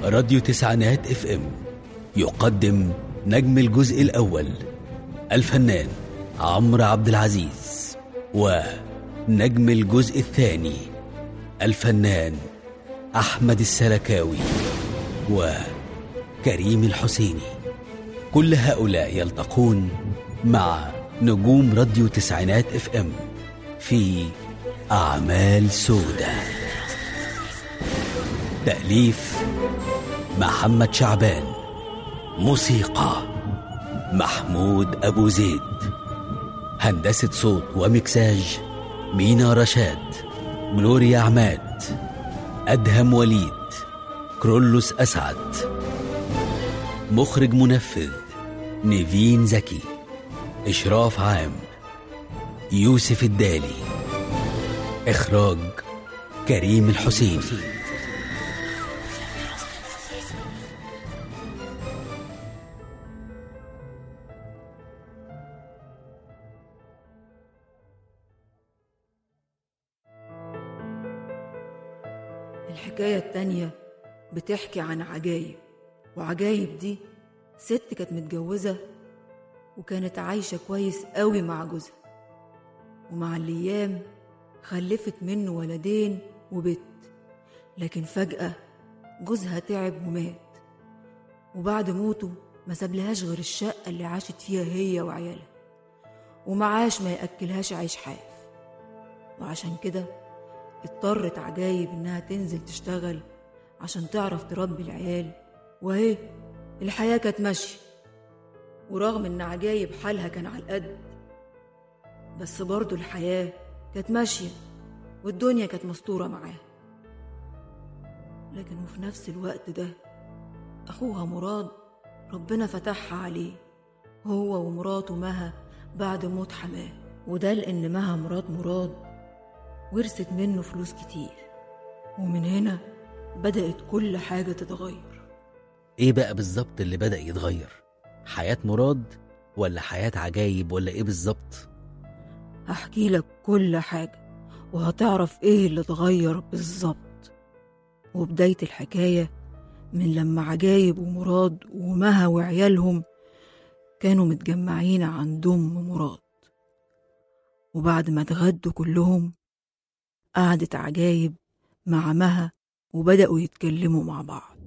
راديو تسعينات اف ام يقدم نجم الجزء الأول الفنان عمرو عبد العزيز ونجم الجزء الثاني الفنان أحمد السلكاوي وكريم الحسيني كل هؤلاء يلتقون مع نجوم راديو تسعينات اف ام في أعمال سودة تأليف محمد شعبان موسيقى محمود أبو زيد هندسة صوت ومكساج مينا رشاد جلوريا عماد أدهم وليد كرولوس أسعد مخرج منفذ نيفين زكي إشراف عام يوسف الدالي إخراج كريم الحسين الحكاية التانية بتحكي عن عجايب وعجايب دي ست كانت متجوزة وكانت عايشة كويس قوي مع جوزها ومع الأيام خلفت منه ولدين وبت لكن فجأة جوزها تعب ومات وبعد موته ما سابلهاش غير الشقة اللي عاشت فيها هي وعيالها ومعاش ما يأكلهاش عيش حاف وعشان كده اضطرت عجايب إنها تنزل تشتغل عشان تعرف تربي العيال وهي الحياة كانت ماشية ورغم إن عجايب حالها كان على القد بس برضه الحياة كانت ماشية والدنيا كانت مستورة معاها لكن وفي نفس الوقت ده أخوها مراد ربنا فتحها عليه هو ومراته مها بعد موت حماه وده لأن مها مرات مراد ورثت منه فلوس كتير ومن هنا بدأت كل حاجة تتغير ايه بقى بالظبط اللي بدأ يتغير حياة مراد ولا حياة عجايب ولا ايه بالظبط هحكي لك كل حاجة وهتعرف ايه اللي اتغير بالظبط وبداية الحكاية من لما عجايب ومراد ومها وعيالهم كانوا متجمعين عند أم مراد وبعد ما اتغدوا كلهم قعدت عجايب مع مها وبدأوا يتكلموا مع بعض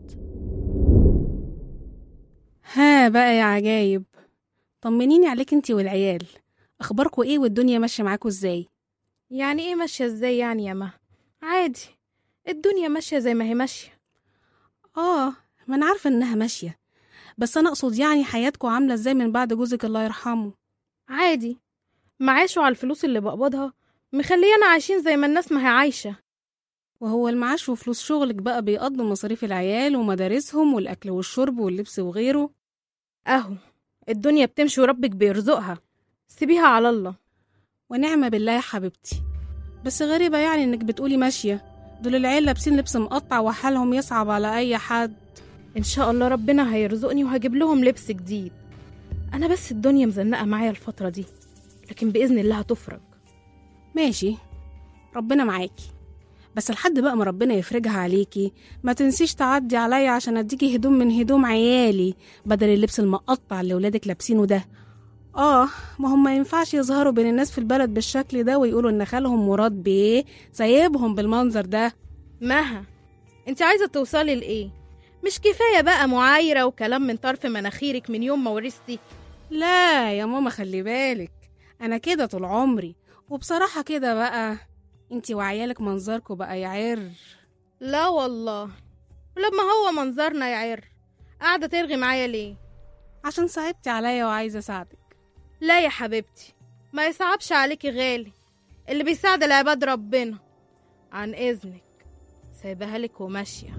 ها بقى يا عجايب طمنيني عليك انتي والعيال اخباركوا ايه والدنيا ماشيه معاكوا ازاي يعني ايه ماشية ازاي يعني يا ما عادي الدنيا ماشية زي ما هي ماشية اه ما انا عارفه انها ماشيه بس انا اقصد يعني حياتكوا عامله ازاي من بعد جوزك الله يرحمه عادي معاشه على الفلوس اللي بقبضها مخليانا عايشين زي ما الناس ما هي عايشة وهو المعاش وفلوس شغلك بقى بيقضوا مصاريف العيال ومدارسهم والاكل والشرب واللبس وغيره اهو الدنيا بتمشي وربك بيرزقها سيبيها على الله ونعمه بالله يا حبيبتي بس غريبه يعني انك بتقولي ماشيه دول العيال لابسين لبس مقطع وحالهم يصعب على اي حد ان شاء الله ربنا هيرزقني وهجيب لهم لبس جديد انا بس الدنيا مزنقة معايا الفترة دي لكن بإذن الله هتفرج ماشي ربنا معاكي بس لحد بقى ما ربنا يفرجها عليكي ما تنسيش تعدي عليا عشان اديكي هدوم من هدوم عيالي بدل اللبس المقطع اللي ولادك لابسينه ده اه ما هم ما ينفعش يظهروا بين الناس في البلد بالشكل ده ويقولوا ان خالهم مراد بيه سايبهم بالمنظر ده مها انت عايزة توصلي لإيه مش كفاية بقى معايرة وكلام من طرف مناخيرك من يوم ما ورثتي لا يا ماما خلي بالك انا كده طول عمري وبصراحة كده بقى انتي وعيالك منظركوا بقى يعر لا والله ولما هو منظرنا يعر قاعدة ترغي معايا ليه عشان صعبتي عليا وعايزة اساعدك لا يا حبيبتي ما يصعبش عليكي غالي اللي بيساعد العباد ربنا عن إذنك سايبها لك وماشية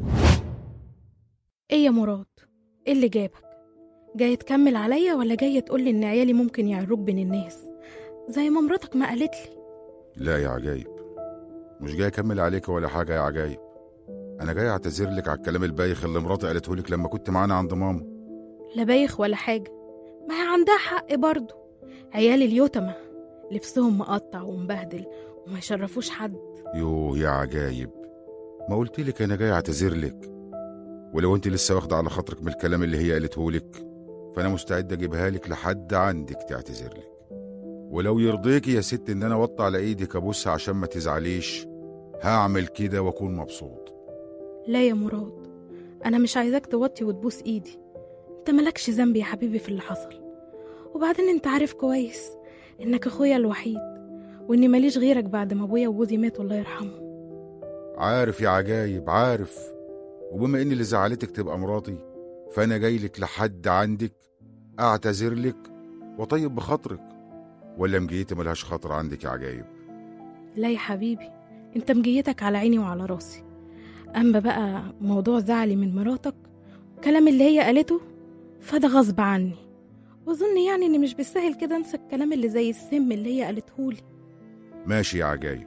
ايه يا مراد ايه اللي جابك جاي تكمل عليا ولا جاية تقولي ان عيالي ممكن يعروك بين الناس زي ما مراتك ما قالت لي لا يا عجايب مش جاي اكمل عليك ولا حاجه يا عجايب انا جاي اعتذر لك على الكلام البايخ اللي مراتي قالته لك لما كنت معانا عند ماما لا بايخ ولا حاجة ما هي عندها حق برضه عيال اليتمة لبسهم مقطع ومبهدل وما يشرفوش حد يوه يا عجايب ما قلت لك انا جاي اعتذر لك ولو انت لسه واخده على خاطرك من الكلام اللي هي قالته لك فانا مستعد اجيبها لك لحد عندك تعتذر لك ولو يرضيكي يا ست ان انا اوطي على ايدك ابوسها عشان ما تزعليش هعمل كده واكون مبسوط لا يا مراد انا مش عايزاك توطي وتبوس ايدي انت مالكش ذنب يا حبيبي في اللي حصل وبعدين انت عارف كويس انك اخويا الوحيد واني ماليش غيرك بعد ما ابويا وجوزي مات الله يرحمه عارف يا عجايب عارف وبما ان اللي زعلتك تبقى مراتي فانا جاي لك لحد عندك اعتذر لك وطيب بخاطرك ولا مجيتي ملهاش خاطر عندك يا عجايب لا يا حبيبي انت مجيتك على عيني وعلى راسي اما بقى موضوع زعلي من مراتك الكلام اللي هي قالته فده غصب عني واظن يعني اني مش بالسهل كده انسى الكلام اللي زي السم اللي هي قالتهولي ماشي يا عجايب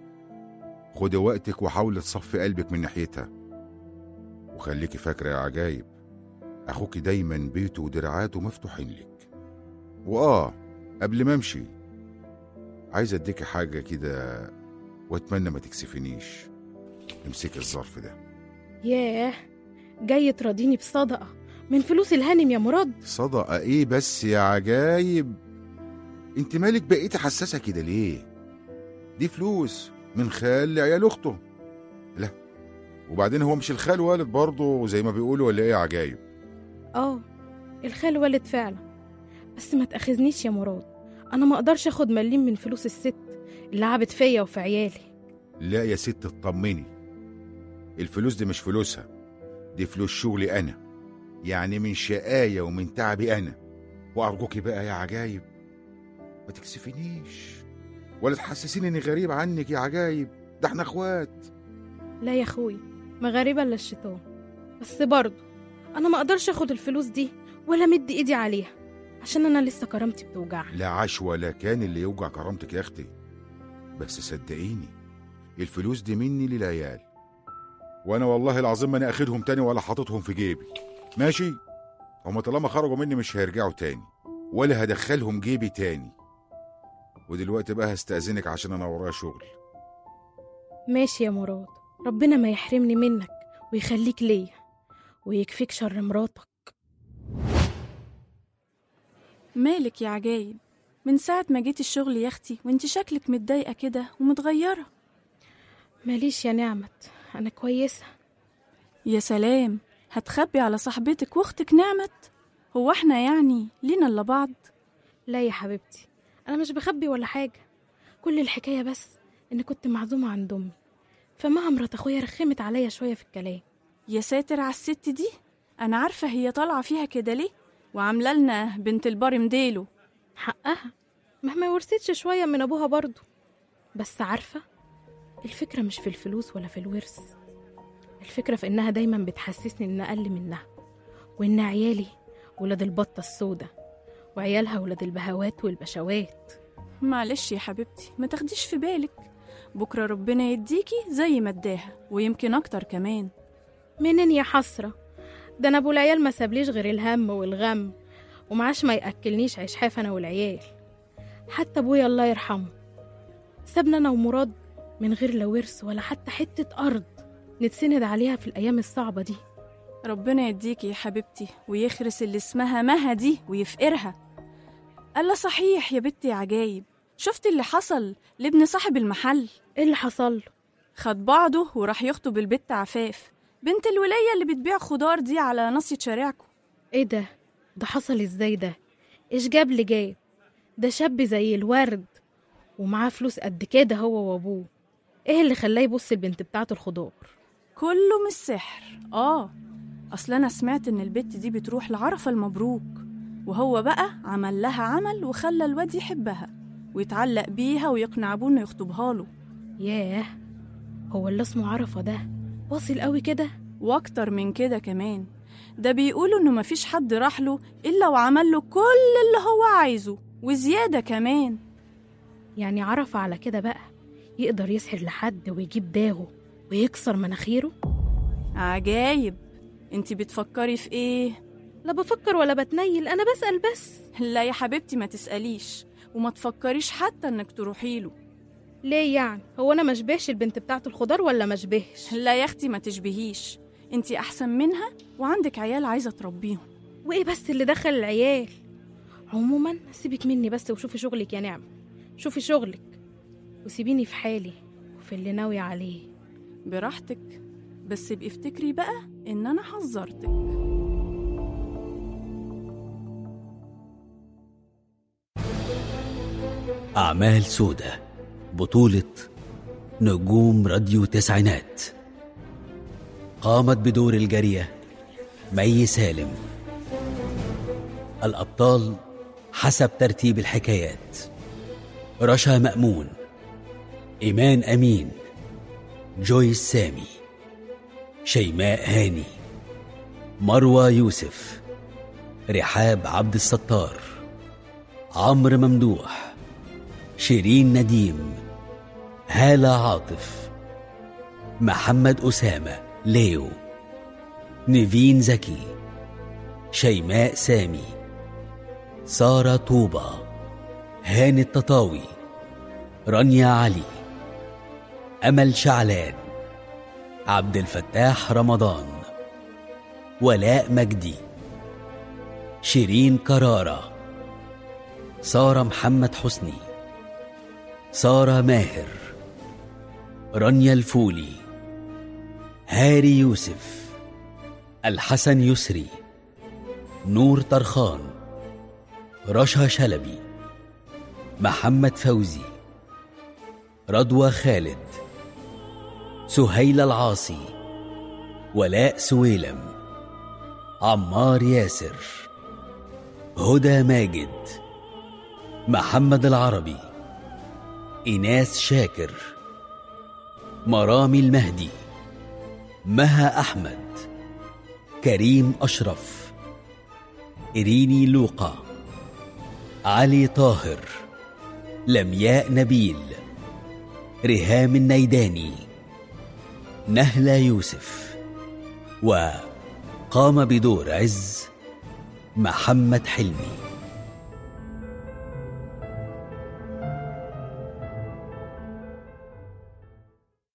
خدي وقتك وحاولي تصفي قلبك من ناحيتها وخليكي فاكرة يا عجايب أخوكي دايما بيته ودراعاته مفتوحين لك وآه قبل ما أمشي عايز أديكي حاجة كده وأتمنى ما تكسفنيش امسكي الظرف ده ياه جاي تراضيني بصدقة من فلوس الهانم يا مراد صدقة إيه بس يا عجايب أنت مالك بقيتي حساسة كده ليه دي فلوس من خال لعيال أخته لا وبعدين هو مش الخال والد برضه زي ما بيقولوا ولا إيه يا عجايب اه الخال والد فعلا بس ما تأخذنيش يا مراد انا ما اقدرش اخد مليم من فلوس الست اللي لعبت فيا وفي عيالي لا يا ست اطمني الفلوس دي مش فلوسها دي فلوس شغلي انا يعني من شقاية ومن تعبي انا وارجوكي بقى يا عجايب ما تكسفنيش ولا تحسسيني اني غريب عنك يا عجايب ده احنا اخوات لا يا اخوي ما غريبة الا الشيطان بس برضه انا ما اقدرش اخد الفلوس دي ولا مد ايدي عليها عشان انا لسه كرامتي بتوجعني لا عاش ولا كان اللي يوجع كرامتك يا اختي بس صدقيني الفلوس دي مني للعيال وانا والله العظيم ما انا اخدهم تاني ولا حاططهم في جيبي ماشي هما طالما خرجوا مني مش هيرجعوا تاني ولا هدخلهم جيبي تاني ودلوقتي بقى هستأذنك عشان انا ورايا شغل ماشي يا مراد ربنا ما يحرمني منك ويخليك ليا ويكفيك شر مراتك مالك يا عجايب من ساعة ما جيت الشغل يا اختي وانت شكلك متضايقة كده ومتغيرة ماليش يا نعمت انا كويسة يا سلام هتخبي على صاحبتك واختك نعمت هو احنا يعني لينا الا بعض لا يا حبيبتي انا مش بخبي ولا حاجة كل الحكاية بس اني كنت معزومة عند امي فمع مرات اخويا رخمت عليا شوية في الكلام يا ساتر على الست دي انا عارفة هي طالعة فيها كده ليه وعاملة لنا بنت البار مديله حقها مهما ورثتش شوية من أبوها برضو بس عارفة الفكرة مش في الفلوس ولا في الورث الفكرة في إنها دايما بتحسسني إن أقل منها وإن عيالي ولاد البطة السودة وعيالها ولاد البهوات والبشوات معلش يا حبيبتي ما تاخديش في بالك بكرة ربنا يديكي زي ما اداها ويمكن أكتر كمان منين يا حسرة ده أنا أبو العيال ما سابليش غير الهم والغم ومعاش ما يأكلنيش عيش حاف أنا والعيال حتى أبويا الله يرحمه سابنا أنا ومراد من غير لا ورث ولا حتى حتة أرض نتسند عليها في الأيام الصعبة دي ربنا يديكي يا حبيبتي ويخرس اللي اسمها مها دي ويفقرها ألا صحيح يا بنتي يا عجايب شفتي اللي حصل لابن صاحب المحل إيه اللي حصل له؟ خد بعضه وراح يخطب البت عفاف بنت الولاية اللي بتبيع خضار دي على ناصية شارعكم إيه ده؟ ده حصل إزاي ده؟ إيش جاب لي جاب؟ ده شاب زي الورد ومعاه فلوس قد كده هو وأبوه إيه اللي خلاه يبص البنت بتاعته الخضار؟ كله مش سحر اه اصل انا سمعت ان البت دي بتروح لعرفة المبروك وهو بقى عمل لها عمل وخلى الواد يحبها ويتعلق بيها ويقنع ابوه انه يخطبها له ياه هو اللي اسمه عرفة ده واصل قوي كده؟ واكتر من كده كمان ده بيقولوا انه مفيش حد راح له الا وعمل له كل اللي هو عايزه وزيادة كمان يعني عرفة على كده بقى يقدر يسحر لحد ويجيب داغه ويكسر مناخيره؟ عجايب انتي بتفكري في ايه لا بفكر ولا بتنيل أنا بسأل بس لا يا حبيبتي ما تسأليش وما تفكريش حتى انك تروحي له ليه يعني؟ هو أنا مشبهش البنت بتاعته الخضار ولا مشبهش؟ لا يا اختي ما تشبهيش انتي أحسن منها وعندك عيال عايزة تربيهم وايه بس اللي دخل العيال عموما سيبك مني بس وشوفي شغلك يا نعمة شوفي شغلك وسيبيني في حالي وفي اللي ناوية عليه براحتك بس ابقي افتكري بقى إن أنا حذرتك أعمال سودة بطولة نجوم راديو تسعينات قامت بدور الجارية مي سالم الأبطال حسب ترتيب الحكايات رشا مأمون إيمان أمين جويس سامي شيماء هاني مروى يوسف رحاب عبد الستار عمرو ممدوح شيرين نديم هالة عاطف محمد أسامة ليو نيفين زكي شيماء سامي سارة طوبة هاني التطاوي رانيا علي أمل شعلان عبد الفتاح رمضان ولاء مجدي شيرين كرارة سارة محمد حسني سارة ماهر رانيا الفولي هاري يوسف الحسن يسري نور طرخان رشا شلبي محمد فوزي رضوى خالد سهيل العاصي ولاء سويلم عمار ياسر هدى ماجد محمد العربي إناس شاكر مرامي المهدي مها أحمد كريم أشرف إريني لوقا علي طاهر لمياء نبيل ريهام النيداني نهلة يوسف وقام بدور عز محمد حلمي